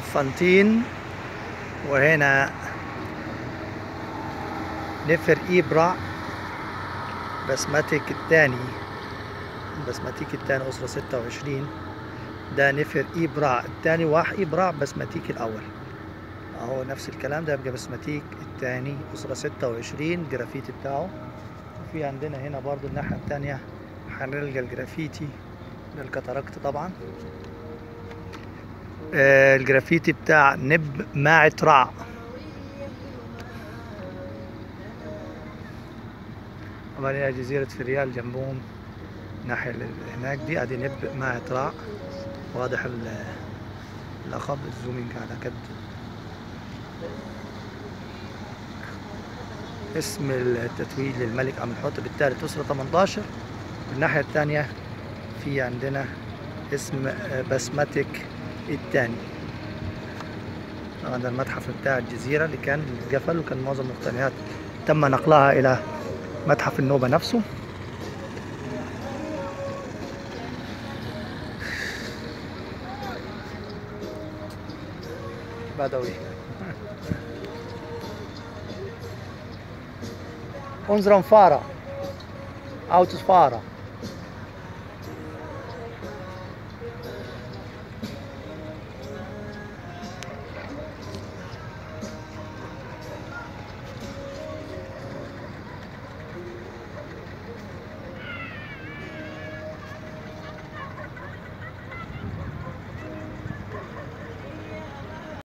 فانتين وهنا نفر إبرع بسمتك الثاني بسمتيك الثاني أسرة ستة وعشرين ده نفر إبرع الثاني واح إبرع بسمتيك الأول أهو نفس الكلام ده يبقى بسمتيك الثاني أسرة ستة وعشرين الجرافيتي بتاعه وفي عندنا هنا برضو الناحية التانية هنلقى الجرافيتي للكاتاراكت طبعا آه الجرافيتي بتاع نب ماعة رع طبعا هي جزيرة فريال جنبهم الناحية اللي هناك دي ادي نب ماعة رع واضح ال- الأخب الزومينج على كد اسم التتويج للملك عبد الحوت الثالث أسرة 18 والناحية الثانية في عندنا اسم بسمتك الثاني طبعا ده المتحف بتاع الجزيرة اللي كان اتقفل وكان معظم المقتنيات تم نقلها إلى متحف النوبة نفسه بدوي Unsere Fahrer, Autos Fahrer.